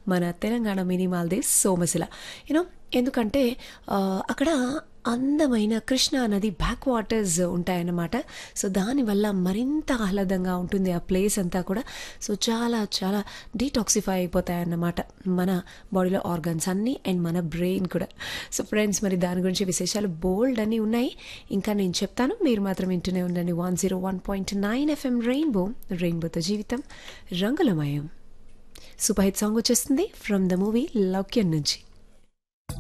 మన Telangana mini Maldives Somasila you know ఎందుకంటే ఆ, అక్కడ అందమైన కృష్ణా నది బ్యాక్ వాటర్స్ ఉంటాయన్నమాట సో దానివల్ల మరింత ఆహ్లాదంగా ఉంటుంది ఆ ప్లేస్ అంతా కూడా సో చాలా చాలా డీటాక్సిఫై అయిపోతాయన్నమాట మన బాడీలో ఆర్గన్స్ అన్నీ అండ్ మన బ్రెయిన్ కూడా సో ఫ్రెండ్స్ మరి దాని గురించి విశేషాలు బోల్డ్ అన్నీ ఉన్నాయి ఇంకా నేను చెప్తాను మీరు మాత్రం వింటూనే ఉండండి one zero one point nine FM rainbow రెయిన్బోతో జీవితం రంగులమయం సూపర్ హిట్ సాంగ్ వచ్చేస్తుంది ఫ్రమ్ ద మూవీ లౌక్యం నుంచి